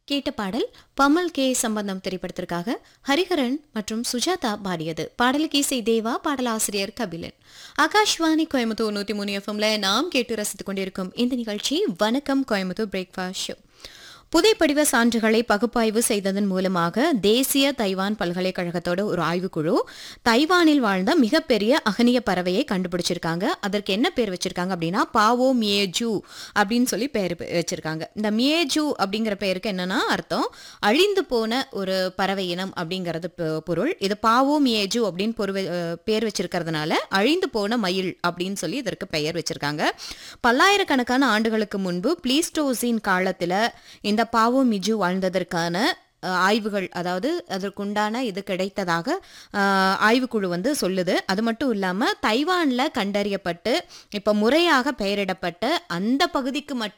கேட்ட பாடல் பமல் கே சம்பந்தம் திரைப்படத்திற்காக ஹரிஹரன் மற்றும் சுஜாதா பாடியது பாடலுக்கு இசை தேவா பாடலாசிரியர் கபிலன் ஆகாஷ்வாணி கோயம்புத்தூர் நூத்தி மூணு எஃப்எம்ல நாம் கேட்டு ரசித்துக் கொண்டிருக்கும் இந்த நிகழ்ச்சி வணக்கம் கோயம்புத்தூர் பிரேக்ஃபாஸ்ட் ஷோ புதைப்படிவ சான்றுகளை பகுப்பாய்வு செய்ததன் மூலமாக தேசிய தைவான் பல்கலைக்கழகத்தோட ஒரு ஆய்வுக்குழு தைவானில் வாழ்ந்த மிகப்பெரிய அகனிய பறவையை கண்டுபிடிச்சிருக்காங்க அதற்கு என்ன பேர் வச்சிருக்காங்க அப்படின்னா பாவோ மியேஜூ அப்படின்னு சொல்லி பேர் பெ- வச்சிருக்காங்க இந்த மியேஜூ அப்படிங்கிற பேருக்கு என்னன்னா அர்த்தம் அழிந்து போன ஒரு பறவை இனம் அப்படிங்கிறது பொ- பொருள் இது பாவோ மியேஜூ அப்படின்னு பொருள் அஹ், பேர் வச்சிருக்கிறதுனால அழிந்து போன மயில் அப்படின்னு சொல்லி இதற்கு பெயர் வச்சிருக்காங்க பல்லாயிரக்கணக்கான ஆண்டுகளுக்கு முன்பு பிளீஸ்டோசின் காலத்துல இந்த பாவோ மிஜு வாழ்ந்ததற்கான அஹ், ஆய்வுகள் அதாவது அதற்குண்டான இது கிடைத்ததாக அஹ், ஆய்வுக்குழு வந்து சொல்லுது அது மட்டும் இல்லாம தைவான்ல கண்டறியப்பட்டு இப்ப முறையாக பெயரிடப்பட்ட அந்த பகுதிக்கு மட்டும்